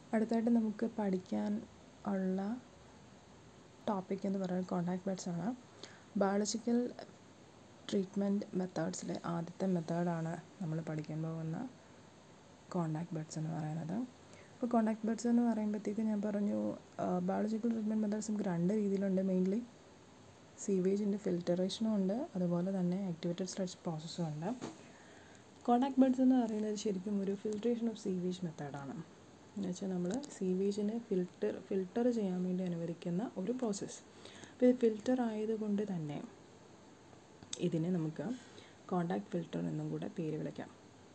അടുത്തായിട്ട് നമുക്ക് പഠിക്കാൻ ഉള്ള ടോപ്പിക് എന്ന് പറയുന്നത് കോണ്ടാക്ട് ബെഡ്സ് ആണ് ബയോളജിക്കൽ ട്രീറ്റ്മെൻറ്റ് മെത്തേഡ്സിലെ ആദ്യത്തെ മെത്തേഡാണ് നമ്മൾ പഠിക്കാൻ പോകുന്ന കോണ്ടാക്ട് ബെഡ്സ് എന്ന് പറയുന്നത് അപ്പോൾ കോണ്ടാക്ട് ബെഡ്സ് എന്ന് പറയുമ്പോഴത്തേക്ക് ഞാൻ പറഞ്ഞു ബയോളജിക്കൽ ട്രീറ്റ്മെൻറ്റ് മെത്തേഡ്സ് നമുക്ക് രണ്ട് രീതിയിലുണ്ട് മെയിൻലി സീവേജിൻ്റെ ഫിൽറ്ററേഷനും ഉണ്ട് അതുപോലെ തന്നെ ആക്ടിവേറ്റഡ് സ്ലഡ്ജ് പ്രോസസ്സും ഉണ്ട് കോണ്ടാക്ട് ബെഡ്സ് എന്ന് പറയുന്നത് ശരിക്കും ഒരു ഫിൽട്രേഷൻ ഓഫ് സീവേജ് മെത്തേഡാണ് എന്ന് വെച്ചാൽ നമ്മൾ സീവേജിനെ ഫിൽറ്റർ ഫിൽട്ടർ ചെയ്യാൻ വേണ്ടി അനുവദിക്കുന്ന ഒരു പ്രോസസ്സ് അപ്പോൾ ഇത് ഫിൽറ്റർ ആയതുകൊണ്ട് തന്നെ ഇതിനെ നമുക്ക് കോണ്ടാക്ട് ഫിൽറ്റർ എന്നും കൂടെ പേര് വിളിക്കാം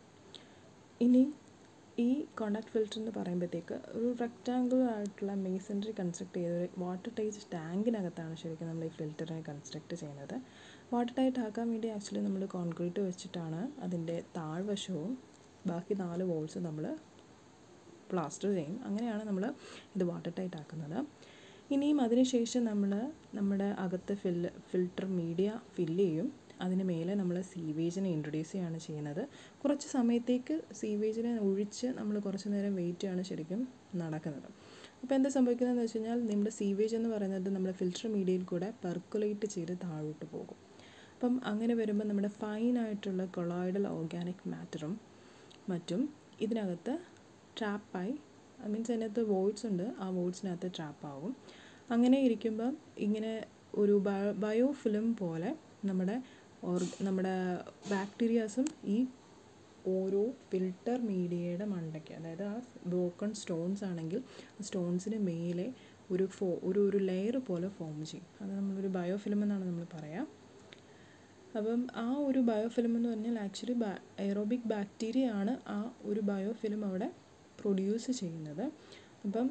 ഇനി ഈ കോണ്ടാക്ട് ഫിൽറ്റർ എന്ന് പറയുമ്പോഴത്തേക്ക് ഒരു റെക്റ്റാങ്കുലർ ആയിട്ടുള്ള മേസൻട്രി കൺസ്ട്രക്ട് ചെയ്ത ഒരു വാട്ടർ ടൈറ്റ് ടാങ്കിനകത്താണ് ശരിക്കും നമ്മൾ ഈ ഫിൽറ്ററിനെ കൺസ്ട്രക്ട് ചെയ്യുന്നത് വാട്ടർ ടൈറ്റ് ആക്കാൻ വേണ്ടി ആക്ച്വലി നമ്മൾ കോൺക്രീറ്റ് വെച്ചിട്ടാണ് അതിൻ്റെ താഴ്വശവും ബാക്കി നാല് വോൾസും നമ്മൾ പ്ലാസ്റ്റർ ചെയ്യും അങ്ങനെയാണ് നമ്മൾ ഇത് വാട്ടർ ടൈറ്റ് ആക്കുന്നത് ഇനിയും അതിനുശേഷം നമ്മൾ നമ്മുടെ അകത്ത് ഫിൽ ഫിൽട്ടർ മീഡിയ ഫില്ല് ചെയ്യും അതിന് മേലെ നമ്മൾ സീവേജിനെ ഇൻട്രൊഡ്യൂസ് ചെയ്യുകയാണ് ചെയ്യുന്നത് കുറച്ച് സമയത്തേക്ക് സീവേജിനെ ഒഴിച്ച് നമ്മൾ കുറച്ച് നേരം വെയിറ്റ് ചെയ്യാണ് ശരിക്കും നടക്കുന്നത് അപ്പോൾ എന്താ സംഭവിക്കുന്നതെന്ന് വെച്ച് കഴിഞ്ഞാൽ നമ്മുടെ സീവേജ് എന്ന് പറയുന്നത് നമ്മുടെ ഫിൽട്ടർ മീഡിയയിൽ കൂടെ പെർക്കുലേറ്റ് ചെയ്ത് താഴോട്ട് പോകും അപ്പം അങ്ങനെ വരുമ്പോൾ നമ്മുടെ ഫൈനായിട്ടുള്ള കൊളോയിഡൽ ഓർഗാനിക് മാറ്ററും മറ്റും ഇതിനകത്ത് ട്രാപ്പായി ഐ മീൻസ് അതിനകത്ത് വോയിഡ്സ് ഉണ്ട് ആ വോയിഡ്സിനകത്ത് ട്രാപ്പാകും അങ്ങനെ ഇരിക്കുമ്പം ഇങ്ങനെ ഒരു ബയോ ബയോ ഫിലിം പോലെ നമ്മുടെ ഓർ നമ്മുടെ ബാക്ടീരിയാസും ഈ ഓരോ ഫിൽട്ടർ മീഡിയയുടെ മണ്ടയ്ക്ക് അതായത് ആ ബ്രോക്കൺ സ്റ്റോൺസ് ആണെങ്കിൽ സ്റ്റോൺസിന് മേലെ ഒരു ഫോ ഒരു ഒരു ലെയർ പോലെ ഫോം ചെയ്യും അത് നമ്മളൊരു ബയോ ഫിലിം എന്നാണ് നമ്മൾ പറയുക അപ്പം ആ ഒരു ബയോ ഫിലിം എന്ന് പറഞ്ഞാൽ ആക്ച്വലി എയറോബിക് ബാക്ടീരിയ ആണ് ആ ഒരു ബയോ ഫിലിം അവിടെ പ്രൊഡ്യൂസ് ചെയ്യുന്നത് അപ്പം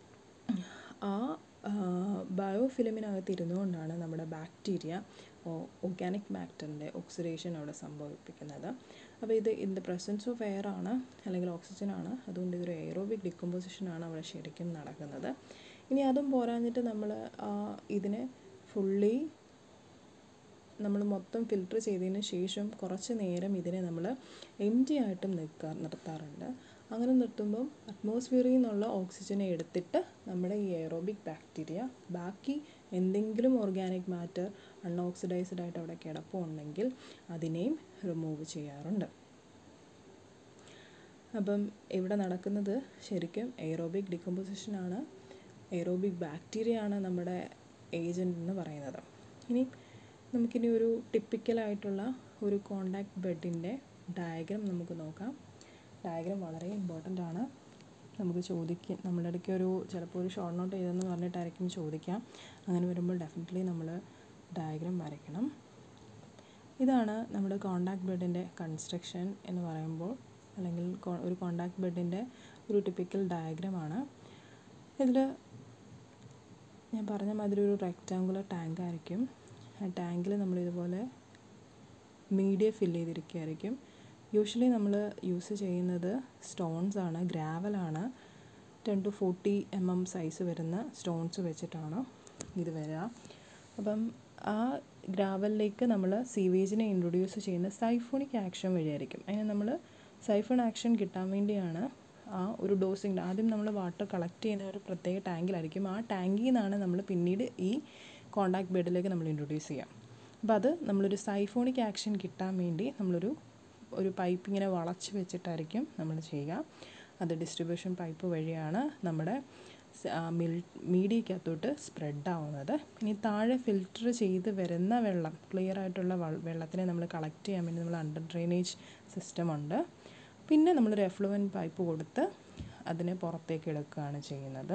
ആ ബയോ ഫിലിമിനകത്ത് ഇരുന്നുകൊണ്ടാണ് നമ്മുടെ ബാക്ടീരിയ ഓർഗാനിക് മാറ്ററിൻ്റെ ഓക്സിഡേഷൻ അവിടെ സംഭവിപ്പിക്കുന്നത് അപ്പോൾ ഇത് in the presence of air ആണ് അല്ലെങ്കിൽ ഓക്സിജൻ ആണ് അതുകൊണ്ട് ഇതൊരു എയറോബിക് ഡിക്കമ്പോസിഷൻ ആണ് അവിടെ ശരിക്കും നടക്കുന്നത് ഇനി അതും പോരാഞ്ഞിട്ട് നമ്മൾ ഇതിനെ ഫുള്ളി നമ്മൾ മൊത്തം ഫിൽട്ടർ ചെയ്തതിന് ശേഷം കുറച്ച് നേരം ഇതിനെ നമ്മൾ എം ടി ആയിട്ടും നിൽക്കാ നിർത്താറുണ്ട് അങ്ങനെ നിർത്തുമ്പം അറ്റ്മോസ്ഫിയറിൽ നിന്നുള്ള ഓക്സിജനെ എടുത്തിട്ട് നമ്മുടെ ഈ എയറോബിക് ബാക്ടീരിയ ബാക്കി എന്തെങ്കിലും ഓർഗാനിക് മാറ്റർ അൺഓക്സിഡൈസ്ഡ് ആയിട്ട് അവിടെ കിടപ്പുണ്ടെങ്കിൽ അതിനെയും റിമൂവ് ചെയ്യാറുണ്ട് അപ്പം ഇവിടെ നടക്കുന്നത് ശരിക്കും എയറോബിക് ഡിക്കമ്പോസിഷൻ ആണ് എയറോബിക് ബാക്ടീരിയ ആണ് നമ്മുടെ ഏജൻറ്റ് എന്ന് പറയുന്നത് ഇനി നമുക്കിനി ഒരു ടിപ്പിക്കലായിട്ടുള്ള ഒരു കോണ്ടാക്ട് ബെഡിൻ്റെ ഡയഗ്രാം നമുക്ക് നോക്കാം ഡയഗ്രാം വളരെ ഇമ്പോർട്ടൻ്റ് ആണ് നമുക്ക് ചോദിക്കും നമ്മുടെ ഇടയ്ക്ക് ഒരു ചിലപ്പോൾ ഒരു ഷോർട്ട് നോട്ട് ചെയ്തെന്ന് പറഞ്ഞിട്ടായിരിക്കും ചോദിക്കാം അങ്ങനെ വരുമ്പോൾ ഡെഫിനറ്റ്ലി നമ്മൾ ഡയഗ്രാം വരയ്ക്കണം ഇതാണ് നമ്മുടെ കോണ്ടാക്ട് ബെഡിൻ്റെ കൺസ്ട്രക്ഷൻ എന്ന് പറയുമ്പോൾ അല്ലെങ്കിൽ ഒരു കോണ്ടാക്ട് ബെഡിൻ്റെ ഒരു ടിപ്പിക്കൽ ഡയഗ്രാമാണ് ഇതിൽ ഞാൻ പറഞ്ഞ മാതിരി ഒരു റെക്റ്റാങ്കുലർ ടാങ്ക് ആയിരിക്കും ആ ടാങ്കിൽ നമ്മൾ ഇതുപോലെ മീഡിയ ഫില്ല് ചെയ്തിരിക്കുകയായിരിക്കും യൂഷ്വലി നമ്മൾ യൂസ് ചെയ്യുന്നത് സ്റ്റോൺസ് ആണ് ഗ്രാവലാണ് ten to forty M M size വരുന്ന സ്റ്റോൺസ് വെച്ചിട്ടാണ് ഇത് വരിക അപ്പം ആ ഗ്രാവലിലേക്ക് നമ്മൾ സീവേജിനെ ഇൻട്രൊഡ്യൂസ് ചെയ്യുന്ന സൈഫോണിക് ആക്ഷൻ വഴിയായിരിക്കും അതിന് നമ്മൾ സൈഫോൺ ആക്ഷൻ കിട്ടാൻ വേണ്ടിയാണ് ആ ഒരു ഡോസിങ് ആദ്യം നമ്മൾ വാട്ടർ കളക്ട് ചെയ്യുന്ന ഒരു പ്രത്യേക ടാങ്കിലായിരിക്കും ആ ടാങ്കിൽ നിന്നാണ് നമ്മൾ പിന്നീട് ഈ കോണ്ടാക്ട് ബെഡിലേക്ക് നമ്മൾ ഇൻട്രൊഡ്യൂസ് ചെയ്യാം അപ്പോൾ അത് നമ്മളൊരു സൈഫോണിക് ആക്ഷൻ കിട്ടാൻ വേണ്ടി നമ്മളൊരു ഒരു പൈപ്പ് ഇങ്ങനെ വളച്ച് വെച്ചിട്ടായിരിക്കും നമ്മൾ ചെയ്യുക അത് ഡിസ്ട്രിബ്യൂഷൻ പൈപ്പ് വഴിയാണ് നമ്മുടെ മിൽ മീഡിയക്കകത്തോട്ട് സ്പ്രെഡ് ആവുന്നത് ഇനി താഴെ ഫിൽറ്റർ ചെയ്ത് വരുന്ന വെള്ളം ക്ലിയർ ആയിട്ടുള്ള വെള്ളത്തിനെ നമ്മൾ കളക്ട് ചെയ്യാൻ വേണ്ടി നമ്മൾ അണ്ടർ ഡ്രെയിനേജ് സിസ്റ്റം ഉണ്ട് പിന്നെ നമ്മളൊരു എഫ്ലുവൻ പൈപ്പ് കൊടുത്ത് അതിനെ പുറത്തേക്ക് എടുക്കുകയാണ് ചെയ്യുന്നത്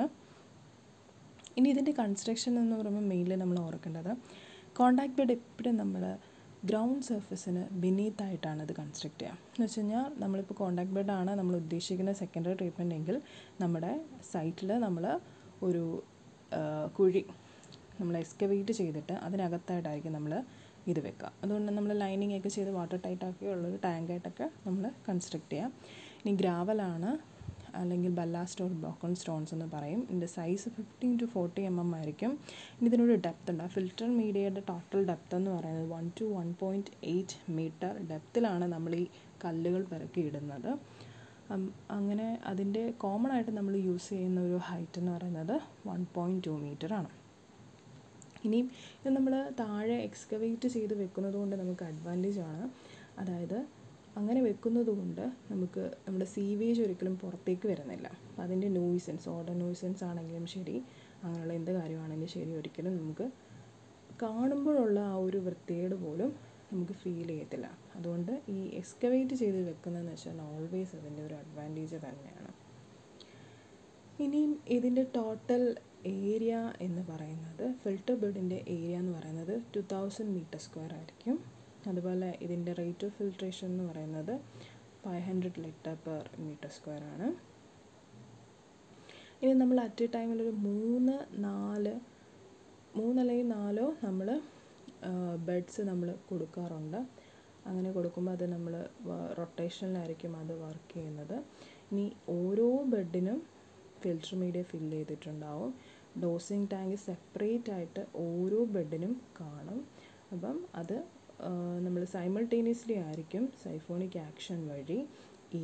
ഇനി ഇതിൻ്റെ കൺസ്ട്രക്ഷൻ എന്ന് പറയുമ്പോൾ മെയിൻലി നമ്മൾ ഓർക്കേണ്ടത് കോണ്ടാക്ട് ബെഡ് എപ്പോഴും നമ്മൾ ഗ്രൗണ്ട് സർഫസിന് ബിനീത്തായിട്ടാണ് ഇത് കൺസ്ട്രക്ട് ചെയ്യുക എന്ന് വെച്ച് കഴിഞ്ഞാൽ നമ്മളിപ്പോൾ കോണ്ടാക്ട് ബെഡാണ് നമ്മൾ ഉദ്ദേശിക്കുന്ന സെക്കൻഡറി ട്രീറ്റ്മെൻറ്റ് എങ്കിൽ നമ്മുടെ സൈറ്റിൽ നമ്മൾ ഒരു കുഴി നമ്മൾ എക്സ്കവേറ്റ് ചെയ്തിട്ട് അതിനകത്തായിട്ടായിരിക്കും നമ്മൾ ഇത് വെക്കുക അതുകൊണ്ട് നമ്മൾ ലൈനിങ് ഒക്കെ ചെയ്ത് വാട്ടർ ടൈറ്റ് ആക്കിയുള്ളൊരു ടാങ്കായിട്ടൊക്കെ നമ്മൾ കൺസ്ട്രക്ട് ചെയ്യാം ഇനി ഗ്രാവലാണ് അല്ലെങ്കിൽ ബല്ലാസ്റ്റ് ഓർ ബ്ലോക്കൺ സ്റ്റോൺസ് എന്ന് പറയും ഇതിൻ്റെ size fifteen to forty M M ആയിരിക്കും ഇനി ഇതിനൊരു ഡെപ്ത് ഉണ്ട് ആ ഫിൽറ്റർ മീഡിയയുടെ ടോട്ടൽ ഡെപ്ത് എന്ന് പറയുന്നത് one to one point eight metre ഡെപ്തിലാണ് നമ്മൾ ഈ കല്ലുകൾ പെറുക്കി ഇടുന്നത് അങ്ങനെ അതിൻ്റെ കോമൺ ആയിട്ട് നമ്മൾ യൂസ് ചെയ്യുന്ന ഒരു ഹൈറ്റ് എന്ന് പറയുന്നത് വൺ പോയിൻറ്റ് ടു മീറ്റർ ആണ് ഇനിയും ഇത് നമ്മൾ താഴെ എക്സ്കവേറ്റ് ചെയ്ത് വെക്കുന്നത് കൊണ്ട് നമുക്ക് അഡ്വാൻറ്റേജ് ആണ് അതായത് അങ്ങനെ വെക്കുന്നത് കൊണ്ട് നമുക്ക് നമ്മുടെ സീവേജ് ഒരിക്കലും പുറത്തേക്ക് വരുന്നില്ല അതിൻ്റെ നോയ്സൻസ് ഓർഡർ നോയ്സൻസ് ആണെങ്കിലും ശരി അങ്ങനെയുള്ള എന്ത് കാര്യമാണെങ്കിലും ശരി ഒരിക്കലും നമുക്ക് കാണുമ്പോഴുള്ള ആ ഒരു വൃത്തികേട് പോലും നമുക്ക് ഫീൽ ചെയ്യത്തില്ല അതുകൊണ്ട് ഈ എക്സ്കവേറ്റ് ചെയ്ത് വെക്കുന്നതെന്ന് വെച്ചാൽ ഓൾവേസ് അതിൻ്റെ ഒരു അഡ്വാൻറ്റേജ് തന്നെയാണ് ഇനിയും ഇതിൻ്റെ ടോട്ടൽ ഏരിയ എന്ന് പറയുന്നത് ഫിൽട്ടർ ബെഡിൻ്റെ ഏരിയ എന്ന് പറയുന്നത് ടു തൗസൻഡ് മീറ്റർ സ്ക്വയർ ആയിരിക്കും അതുപോലെ ഇതിൻ്റെ റേറ്റ് ഓഫ് ഫിൽട്രേഷൻ എന്ന് പറയുന്നത് five hundred litre per metre square ആണ് ഇനി നമ്മൾ അറ്റ് എ ടൈമിൽ ഒരു മൂന്ന് നാല് മൂന്നല്ലെങ്കിൽ നാലോ നമ്മൾ ബെഡ്സ് നമ്മൾ കൊടുക്കാറുണ്ട് അങ്ങനെ കൊടുക്കുമ്പോൾ അത് നമ്മൾ റൊട്ടേഷനിലായിരിക്കും അത് വർക്ക് ചെയ്യുന്നത് ഇനി ഓരോ ബെഡിനും ഫിൽറ്റർ മീഡിയ ഫില്ല് ചെയ്തിട്ടുണ്ടാവും ഡോസിങ് ടാങ്ക് സെപ്പറേറ്റ് ആയിട്ട് ഓരോ ബെഡിനും കാണും അപ്പം അത് നമ്മൾ സൈമൾട്ടേനിയസ്ലി ആയിരിക്കും സൈഫോണിക് ആക്ഷൻ വഴി ഈ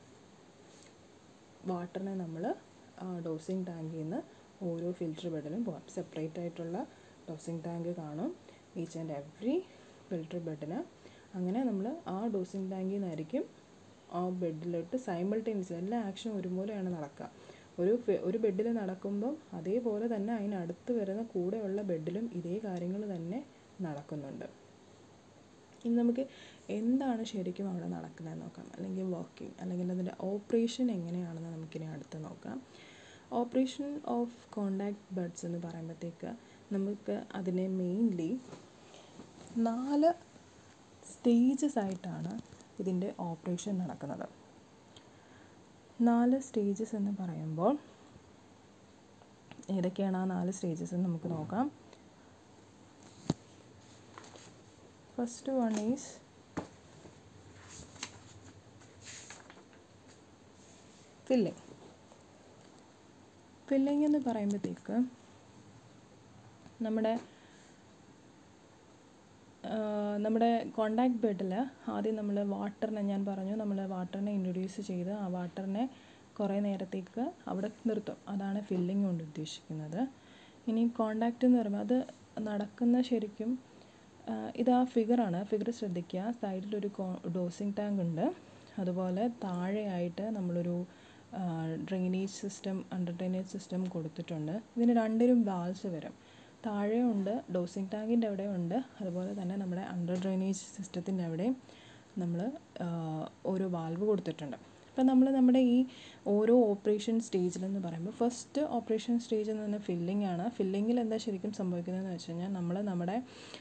വാട്ടറിനെ നമ്മൾ ഡോസിങ് ടാങ്കിൽ നിന്ന് ഓരോ ഫിൽറ്റർ ബെഡിലും പോകാം സെപ്പറേറ്റ് ആയിട്ടുള്ള ഡോസിങ് ടാങ്ക് കാണും ഈച്ച് ആൻഡ് എവ്രി ഫിൽറ്റർ ബെഡിന് അങ്ങനെ നമ്മൾ ആ ഡോസിങ് ടാങ്കിൽ നിന്നായിരിക്കും ആ ബെഡിലോട്ട് സൈമൾട്ടേനിയസ്ലി എല്ലാ ആക്ഷനും ഒരുപോലെയാണ് നടക്കുക ഒരു ഒരു ബെഡിൽ നടക്കുമ്പം അതേപോലെ തന്നെ അതിനടുത്ത് വരുന്ന കൂടെയുള്ള ബെഡിലും ഇതേ കാര്യങ്ങൾ തന്നെ നടക്കുന്നുണ്ട് ഇനി നമുക്ക് എന്താണ് ശരിക്കും അവിടെ നടക്കുന്നതെന്ന് നോക്കാം അല്ലെങ്കിൽ വർക്കിംഗ് അല്ലെങ്കിൽ അതിൻ്റെ ഓപ്പറേഷൻ എങ്ങനെയാണെന്ന് നമുക്കിനി അടുത്ത് നോക്കാം ഓപ്പറേഷൻ ഓഫ് കോണ്ടാക്ട് ബഡ്സ് എന്ന് പറയുമ്പോഴത്തേക്ക് നമുക്ക് അതിനെ മെയിൻലി നാല് സ്റ്റേജസ് ആയിട്ടാണ് ഇതിൻ്റെ ഓപ്പറേഷൻ നടക്കുന്നത് നാല് സ്റ്റേജസ് എന്ന് പറയുമ്പോൾ ഏതൊക്കെയാണ് ആ നാല് സ്റ്റേജസ് എന്ന് നമുക്ക് നോക്കാം first one is filling filling എന്ന് പറയുമ്പോഴത്തേക്ക് നമ്മുടെ നമ്മുടെ കോണ്ടാക്ട് ബെഡിൽ ആദ്യം നമ്മൾ വാട്ടറിനെ ഞാൻ പറഞ്ഞു നമ്മൾ വാട്ടറിനെ ഇൻട്രൊഡ്യൂസ് ചെയ്ത് ആ വാട്ടറിനെ കുറേ നേരത്തേക്ക് അവിടെ നിർത്തും അതാണ് ഫില്ലിങ് കൊണ്ട് ഉദ്ദേശിക്കുന്നത് ഇനി കോണ്ടാക്റ്റ് എന്ന് പറയുമ്പോൾ അത് നടക്കുന്ന ശരിക്കും ഇത് ആ ഫിഗറാണ് ഫിഗർ ശ്രദ്ധിക്കുക സൈഡിലൊരു ഡോസിങ് ടാങ്ക് ഉണ്ട് അതുപോലെ താഴെയായിട്ട് നമ്മളൊരു drainage system under drainage system കൊടുത്തിട്ടുണ്ട് ഇതിന് രണ്ടിനും വാൾസ് വരും താഴെയുണ്ട് ഡോസിങ് ടാങ്കിൻ്റെ അവിടെ ഉണ്ട് അതുപോലെ തന്നെ നമ്മുടെ അണ്ടർ ഡ്രെയിനേജ് സിസ്റ്റത്തിൻ്റെ അവിടെയും നമ്മൾ ഓരോ വാൽവ് കൊടുത്തിട്ടുണ്ട് അപ്പം നമ്മൾ നമ്മുടെ ഈ ഓരോ ഓപ്പറേഷൻ സ്റ്റേജിലെന്ന് പറയുമ്പോൾ ഫസ്റ്റ് ഓപ്പറേഷൻ സ്റ്റേജ് എന്ന് പറഞ്ഞാൽ ഫില്ലിംഗ് ആണ് ഫില്ലിങ്ങിൽ എന്താ ശരിക്കും സംഭവിക്കുന്നതെന്ന് വെച്ച് കഴിഞ്ഞാൽ നമ്മൾ നമ്മുടെ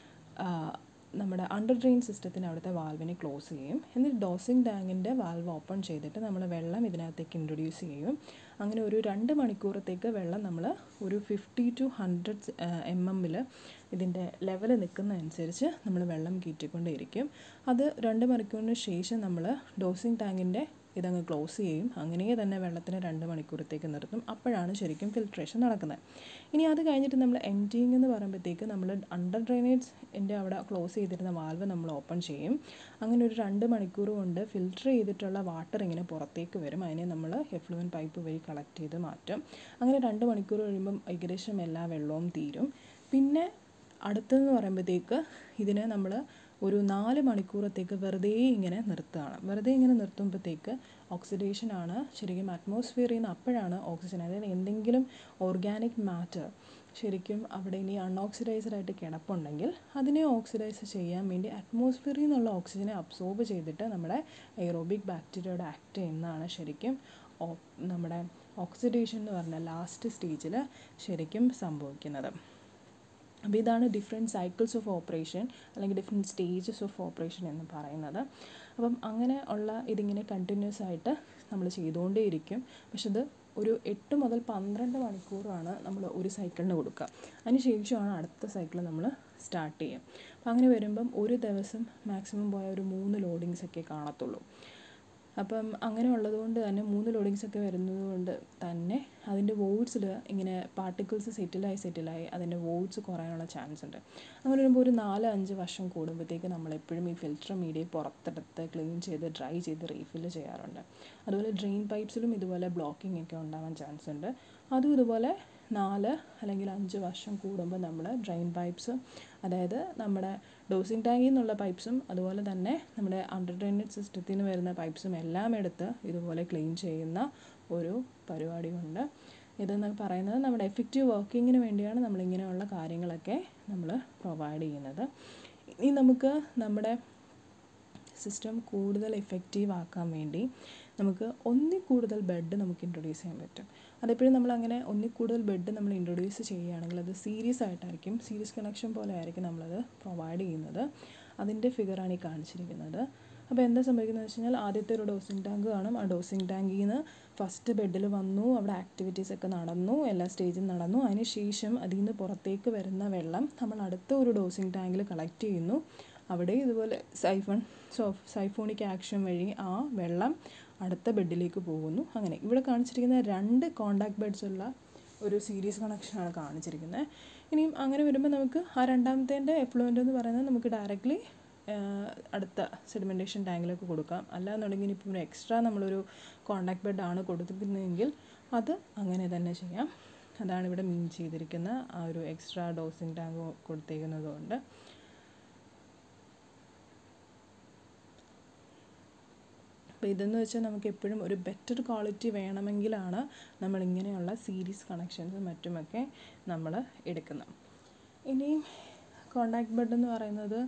നമ്മുടെ അണ്ടർ ഡ്രെയിൻ സിസ്റ്റത്തിന് അവിടുത്തെ വാൽവിനെ ക്ലോസ് ചെയ്യും എന്നിട്ട് ഡോസിങ് ടാങ്കിൻ്റെ വാൽവ് ഓപ്പൺ ചെയ്തിട്ട് നമ്മൾ വെള്ളം ഇതിനകത്തേക്ക് ഇൻട്രൊഡ്യൂസ് ചെയ്യും അങ്ങനെ ഒരു രണ്ട് മണിക്കൂറത്തേക്ക് വെള്ളം നമ്മൾ ഒരു ഫിഫ്റ്റി ടു ഹൺഡ്രഡ് എം എമ്മിൽ ഇതിൻ്റെ ലെവൽ നിൽക്കുന്നതനുസരിച്ച് നമ്മൾ വെള്ളം കയറ്റിക്കൊണ്ടേയിരിക്കും അത് രണ്ട് മണിക്കൂറിന് ശേഷം നമ്മൾ ഡോസിങ് ടാങ്കിൻ്റെ ഇതങ്ങ് ക്ലോസ് ചെയ്യും അങ്ങനെ തന്നെ വെള്ളത്തിന് രണ്ട് മണിക്കൂറത്തേക്ക് നിർത്തും അപ്പോഴാണ് ശരിക്കും ഫിൽട്രേഷൻ നടക്കുന്നത് ഇനി അത് കഴിഞ്ഞിട്ട് നമ്മൾ എംറ്റിങ് എന്ന് പറയുമ്പോഴത്തേക്ക് നമ്മൾ അണ്ടർ ഡ്രെയിനേജിൻ്റെ അവിടെ ക്ലോസ് ചെയ്തിരുന്ന വാൽവ് നമ്മൾ ഓപ്പൺ ചെയ്യും അങ്ങനെ ഒരു രണ്ട് മണിക്കൂർ കൊണ്ട് ഫിൽട്ടർ ചെയ്തിട്ടുള്ള വാട്ടർ ഇങ്ങനെ പുറത്തേക്ക് വരും അതിനെ നമ്മൾ എഫ്ലുവൻ പൈപ്പ് വഴി കളക്ട് ചെയ്ത് മാറ്റും അങ്ങനെ രണ്ട് മണിക്കൂർ കഴിയുമ്പം ഏകദേശം എല്ലാ വെള്ളവും തീരും പിന്നെ അടുത്തതെന്ന് പറയുമ്പോഴത്തേക്ക് ഇതിനെ നമ്മൾ ഒരു നാല് മണിക്കൂറത്തേക്ക് വെറുതെ ഇങ്ങനെ നിർത്തുകയാണ് വെറുതെ ഇങ്ങനെ നിർത്തുമ്പോഴത്തേക്ക് ഓക്സിഡേഷൻ ആണ് ശരിക്കും അറ്റ്മോസ്ഫിയറിൽ നിന്ന് അപ്പോഴാണ് ഓക്സിജൻ അതായത് എന്തെങ്കിലും ഓർഗാനിക് മാറ്റർ ശരിക്കും അവിടെ ഇനി അൺഓക്സിഡൈസ്ഡ് ആയിട്ട് കിടപ്പുണ്ടെങ്കിൽ അതിനെ ഓക്സിഡൈസ് ചെയ്യാൻ വേണ്ടി അറ്റ്മോസ്ഫിയറിൽ നിന്നുള്ള ഓക്സിജനെ അബ്സോർബ് ചെയ്തിട്ട് നമ്മുടെ എയറോബിക് ബാക്ടീരിയയോട് ആക്ട് ചെയ്യുന്നതാണ് ശരിക്കും നമ്മുടെ ഓക്സിഡേഷൻ എന്ന് പറഞ്ഞ ലാസ്റ്റ് സ്റ്റേജിൽ ശരിക്കും സംഭവിക്കുന്നത് അപ്പോൾ ഇതാണ് ഡിഫറെൻറ്റ് സൈക്കിൾസ് ഓഫ് ഓപ്പറേഷൻ അല്ലെങ്കിൽ ഡിഫറെൻറ്റ് സ്റ്റേജസ് ഓഫ് ഓപ്പറേഷൻ എന്ന് പറയുന്നത് അപ്പം അങ്ങനെ ഉള്ള ഇതിങ്ങനെ കണ്ടിന്യൂസ് ആയിട്ട് നമ്മൾ ചെയ്തുകൊണ്ടേയിരിക്കും പക്ഷെ ഇത് ഒരു എട്ട് മുതൽ പന്ത്രണ്ട് മണിക്കൂറാണ് നമ്മൾ ഒരു സൈക്കിളിന് കൊടുക്കുക അതിന് ശേഷമാണ് അടുത്ത സൈക്കിൾ നമ്മൾ സ്റ്റാർട്ട് ചെയ്യുക അപ്പം അങ്ങനെ വരുമ്പം ഒരു ദിവസം മാക്സിമം പോയ ഒരു മൂന്ന് ലോഡിങ്സ് ഒക്കെ കാണത്തുള്ളൂ അപ്പം അങ്ങനെ ഉള്ളതുകൊണ്ട് തന്നെ മൂന്ന് ലോഡിങ്സ് ഒക്കെ വരുന്നത് കൊണ്ട് തന്നെ അതിൻ്റെ വോയിഡ്സിൽ ഇങ്ങനെ പാർട്ടിക്കിൾസ് സെറ്റിലായി സെറ്റിലായി അതിൻ്റെ വോയിഡ്സ് കുറയാനുള്ള ചാൻസ് ഉണ്ട് അങ്ങനെ വരുമ്പോൾ ഒരു നാല് അഞ്ച് വർഷം കൂടുമ്പോഴത്തേക്ക് നമ്മളെപ്പോഴും ഈ ഫിൽറ്റർ മീഡിയ പുറത്തെടുത്ത് ക്ലീൻ ചെയ്ത് ഡ്രൈ ചെയ്ത് റീഫില്ല് ചെയ്യാറുണ്ട് അതുപോലെ ഡ്രെയിൻ പൈപ്പ്സിലും ഇതുപോലെ ബ്ലോക്കിംഗ് ഒക്കെ ഉണ്ടാവാൻ ചാൻസ് ഉണ്ട് അതും ഇതുപോലെ നാല് അല്ലെങ്കിൽ അഞ്ച് വർഷം കൂടുമ്പോൾ നമ്മൾ ഡ്രെയിൻ പൈപ്പ്സ് അതായത് നമ്മുടെ ഡോസിങ് ടാങ്കിൽ നിന്നുള്ള പൈപ്പ്സും അതുപോലെ തന്നെ നമ്മുടെ അണ്ടർ ഡ്രെയിനേജ് സിസ്റ്റത്തിൽ നിന്ന് വരുന്ന പൈപ്പ്സും എല്ലാം എടുത്ത് ഇതുപോലെ ക്ലീൻ ചെയ്യുന്ന ഒരു പരിപാടിയുണ്ട് ഇതെന്ന് പറയുന്നത് നമ്മുടെ എഫക്റ്റീവ് വർക്കിങ്ങിന് വേണ്ടിയാണ് നമ്മളിങ്ങനെയുള്ള കാര്യങ്ങളൊക്കെ നമ്മൾ പ്രൊവൈഡ് ചെയ്യുന്നത് ഇനി നമുക്ക് നമ്മുടെ സിസ്റ്റം കൂടുതൽ എഫക്റ്റീവ് ആക്കാൻ വേണ്ടി നമുക്ക് ഒന്നിൽ കൂടുതൽ ബെഡ് നമുക്ക് ഇൻട്രൊഡ്യൂസ് ചെയ്യാൻ പറ്റും അതെപ്പോഴും നമ്മളങ്ങനെ ഒന്നിൽ കൂടുതൽ ബെഡ് നമ്മൾ ഇൻട്രൊഡ്യൂസ് ചെയ്യുകയാണെങ്കിൽ അത് സീരീസ് ആയിട്ടായിരിക്കും സീരീസ് കണക്ഷൻ പോലെ ആയിരിക്കും നമ്മളത് പ്രൊവൈഡ് ചെയ്യുന്നത് അതിൻ്റെ ഫിഗറാണ് ഈ കാണിച്ചിരിക്കുന്നത് അപ്പോൾ എന്താ സംഭവിക്കുന്നത് വെച്ച് കഴിഞ്ഞാൽ ആദ്യത്തെ ഒരു ഡോസിങ് ടാങ്ക് കാണും ആ ഡോസിങ് ടാങ്കിൽ നിന്ന് ഫസ്റ്റ് ബെഡിൽ വന്നു അവിടെ ആക്ടിവിറ്റീസ് ഒക്കെ നടന്നു എല്ലാ സ്റ്റേജും നടന്നു അതിന് ശേഷം അതിൽ നിന്ന് പുറത്തേക്ക് വരുന്ന വെള്ളം നമ്മൾ അടുത്ത ഒരു ഡോസിങ് ടാങ്കിൽ കളക്ട് ചെയ്യുന്നു അവിടെ ഇതുപോലെ സൈഫൺ സോ സൈഫോണിക് ആക്ഷൻ വഴി ആ വെള്ളം അടുത്ത ബെഡിലേക്ക് പോകുന്നു അങ്ങനെ ഇവിടെ കാണിച്ചിരിക്കുന്ന രണ്ട് കോണ്ടാക്ട് ബെഡ്സ് ഉള്ള ഒരു സീരീസ് കണക്ഷനാണ് കാണിച്ചിരിക്കുന്നത് ഇനിയും അങ്ങനെ വരുമ്പോൾ നമുക്ക് ആ രണ്ടാമത്തേൻ്റെ എഫ്ലുവൻ്റ് എന്ന് പറയുന്നത് നമുക്ക് ഡയറക്റ്റ്ലി അടുത്ത സെഡിമെൻറ്റേഷൻ ടാങ്കിലേക്ക് കൊടുക്കാം അല്ലാന്നുണ്ടെങ്കിൽ ഇപ്പോൾ എക്സ്ട്രാ നമ്മളൊരു കോണ്ടാക്ട് ബെഡ് ആണ് കൊടുത്തിരിക്കുന്നതെങ്കിൽ അത് അങ്ങനെ തന്നെ ചെയ്യാം അതാണ് ഇവിടെ മീൻ ചെയ്തിരിക്കുന്ന ആ ഒരു എക്സ്ട്രാ ഡോസിങ് ടാങ്ക് കൊടുത്തേക്കുന്നത് കൊണ്ട് അപ്പോൾ ഇതെന്ന് വെച്ചാൽ നമുക്ക് എപ്പോഴും ഒരു ബെറ്റർ ക്വാളിറ്റി വേണമെങ്കിലാണ് നമ്മൾ ഇങ്ങനെയുള്ള സീരീസ് കണക്ഷൻസും മറ്റുമൊക്കെ നമ്മൾ എടുക്കുന്നത് ഇനിയും കോണ്ടാക്ട് ബെഡ് എന്ന് പറയുന്നത്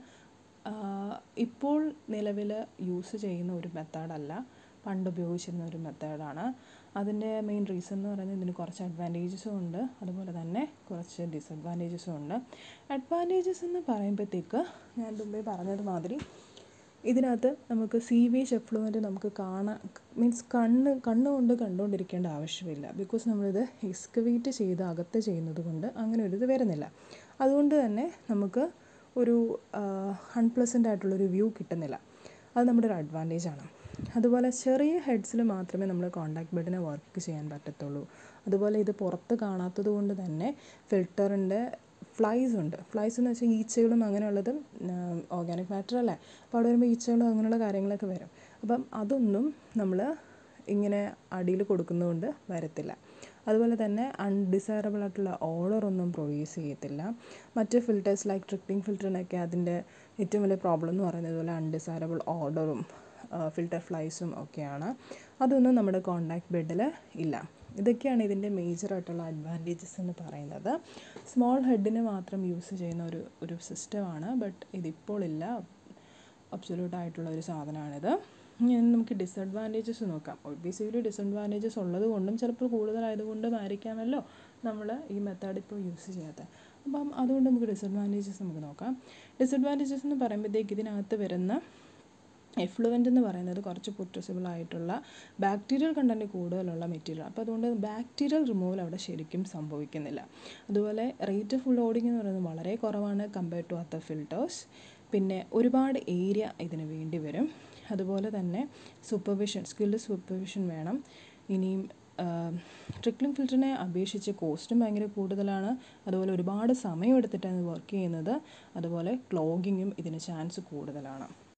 ഇപ്പോൾ നിലവിൽ യൂസ് ചെയ്യുന്ന ഒരു മെത്തേഡല്ല പണ്ട് ഉപയോഗിച്ചിരുന്ന ഒരു മെത്തേഡാണ് അതിൻ്റെ മെയിൻ റീസൺ എന്ന് പറയുന്നത് ഇതിന് കുറച്ച് അഡ്വാൻറ്റേജസും ഉണ്ട് അതുപോലെ തന്നെ കുറച്ച് ഡിസഡ്വാൻറ്റേജസും ഉണ്ട് അഡ്വാൻറ്റേജസ് എന്ന് പറയുമ്പോഴത്തേക്ക് ഞാൻ മുമ്പേ പറഞ്ഞത് മാതിരി ഇതിനകത്ത് നമുക്ക് സീവേജ് എഫ്ലുവൻ്റ് നമുക്ക് കാണാൻ മീൻസ് കണ്ണ് കണ്ണുകൊണ്ട് കണ്ടുകൊണ്ടിരിക്കേണ്ട ആവശ്യമില്ല ബിക്കോസ് നമ്മളിത് എക്സ്കവേറ്റ് ചെയ്ത് അകത്ത് ചെയ്യുന്നത് കൊണ്ട് അങ്ങനെ ഒരു ഇത് വരുന്നില്ല അതുകൊണ്ട് തന്നെ നമുക്ക് ഒരു അൺപ്ലസൻ്റ് ആയിട്ടുള്ളൊരു വ്യൂ കിട്ടുന്നില്ല അത് നമ്മുടെ ഒരു അഡ്വാൻറ്റേജ് ആണ് അതുപോലെ ചെറിയ ഹെഡ്സിൽ മാത്രമേ നമ്മൾ കോണ്ടാക്ട് ബെഡിനെ വർക്ക് ചെയ്യാൻ പറ്റത്തുള്ളൂ അതുപോലെ ഇത് പുറത്ത് കാണാത്തത് കൊണ്ട് തന്നെ ഫിൽറ്ററിൻ്റെ ഫ്ലൈസ് ഉണ്ട് ഫ്ലൈസ് എന്ന് വെച്ചാൽ ഈച്ചകളും അങ്ങനെയുള്ളതും ഓർഗാനിക് മാറ്റർ അല്ലേ അപ്പോൾ അവിടെ വരുമ്പോൾ ഈച്ചകളും അങ്ങനെയുള്ള കാര്യങ്ങളൊക്കെ വരും അപ്പം അതൊന്നും നമ്മൾ ഇങ്ങനെ അടിയിൽ കൊടുക്കുന്നതുകൊണ്ട് വരത്തില്ല അതുപോലെ തന്നെ അൺഡിസൈറബിൾ ആയിട്ടുള്ള ഓർഡറൊന്നും പ്രൊഡ്യൂസ് ചെയ്യത്തില്ല മറ്റ് ഫിൽറ്റേഴ്സ് ലൈക്ക് ട്രിപ്പിംഗ് ഫിൽറ്ററിനൊക്കെ അതിൻ്റെ ഏറ്റവും വലിയ പ്രോബ്ലം എന്ന് പറയുന്നത് പോലെ അൺഡിസൈറബിൾ ഓർഡറും ഫിൽറ്റർ ഫ്ലൈസും ഒക്കെയാണ് അതൊന്നും നമ്മുടെ കോണ്ടാക്ട് ബെഡിൽ ഇല്ല ഇതൊക്കെയാണ് ഇതിൻ്റെ മേജറായിട്ടുള്ള അഡ്വാൻറ്റേജസ് എന്ന് പറയുന്നത് സ്മോൾ ഹെഡിന് മാത്രം യൂസ് ചെയ്യുന്ന ഒരു ഒരു സിസ്റ്റമാണ് ബട്ട് ഇതിപ്പോൾ ഇല്ല അബ്സൊല്യൂട്ട് ആയിട്ടുള്ള ഒരു സാധനമാണിത് ഇനി നമുക്ക് ഡിസഡ്വാൻറ്റേജസ് നോക്കാം ഒബ്വിയസ്ലി ഡിസഡ്വാൻറ്റേജസ് ഉള്ളത് കൊണ്ടും ചിലപ്പോൾ കൂടുതലായതുകൊണ്ടും ആയിരിക്കാമല്ലോ നമ്മൾ ഈ മെത്തേഡ് ഇപ്പോൾ യൂസ് ചെയ്യാത്തത് അപ്പം അതുകൊണ്ട് നമുക്ക് ഡിസഡ്വാൻറ്റേജസ് നമുക്ക് നോക്കാം ഡിസഡ്വാൻറ്റേജസ് എന്ന് പറയുമ്പോഴത്തേക്ക് ഇതിനകത്ത് വരുന്ന എഫ്ലുവൻ്റ് എന്ന് പറയുന്നത് കുറച്ച് പൊട്ടസിബിൾ ആയിട്ടുള്ള ബാക്ടീരിയൽ കണ്ടൻറ്റ് കൂടുതലുള്ള മെറ്റീരിയൽ അപ്പോൾ അതുകൊണ്ട് ബാക്ടീരിയൽ റിമൂവൽ അവിടെ ശരിക്കും സംഭവിക്കുന്നില്ല അതുപോലെ റേറ്റ് ഓഫ് ലോഡിംഗ് എന്ന് പറയുന്നത് വളരെ കുറവാണ് കമ്പയർഡ് ടു അതർ ഫിൽറ്റേഴ്സ് പിന്നെ ഒരുപാട് ഏരിയ ഇതിന് വേണ്ടി വരും അതുപോലെ തന്നെ സൂപ്പർവിഷൻ സ്കിൽഡ് സൂപ്പർവിഷൻ വേണം ഇനിയും ട്രിക്ലിംഗ് ഫിൽറ്ററിനെ അപേക്ഷിച്ച് കോസ്റ്റും ഭയങ്കര കൂടുതലാണ് അതുപോലെ ഒരുപാട് സമയം എടുത്തിട്ടാണ് വർക്ക് ചെയ്യുന്നത് അതുപോലെ ക്ലോഗിങ്ങും ഇതിന് ചാൻസ് കൂടുതലാണ്